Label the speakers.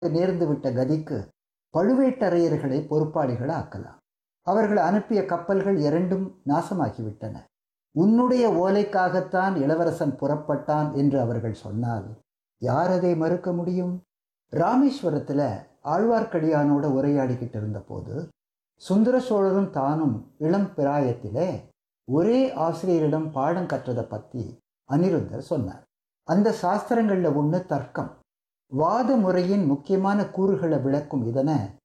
Speaker 1: நேர்ந்துவிட்ட கதிக்கு பழுவேட்டரையர்களை பொறுப்பாளிகள் ஆக்கலாம் அவர்கள் அனுப்பிய கப்பல்கள் இரண்டும் நாசமாகிவிட்டன உன்னுடைய ஓலைக்காகத்தான் இளவரசன் புறப்பட்டான் என்று அவர்கள் சொன்னால் யார் அதை மறுக்க முடியும் ராமேஸ்வரத்தில் ஆழ்வார்க்கடியானோட உரையாடிக்கிட்டு இருந்தபோது சுந்தர சோழரும் தானும் இளம் பிராயத்திலே ஒரே ஆசிரியரிடம் பாடம் கற்றதை பற்றி அனிருத்தர் சொன்னார் அந்த சாஸ்திரங்களில் ஒன்று தர்க்கம் வாத முறையின் முக்கியமான கூறுகளை விளக்கும் இதனை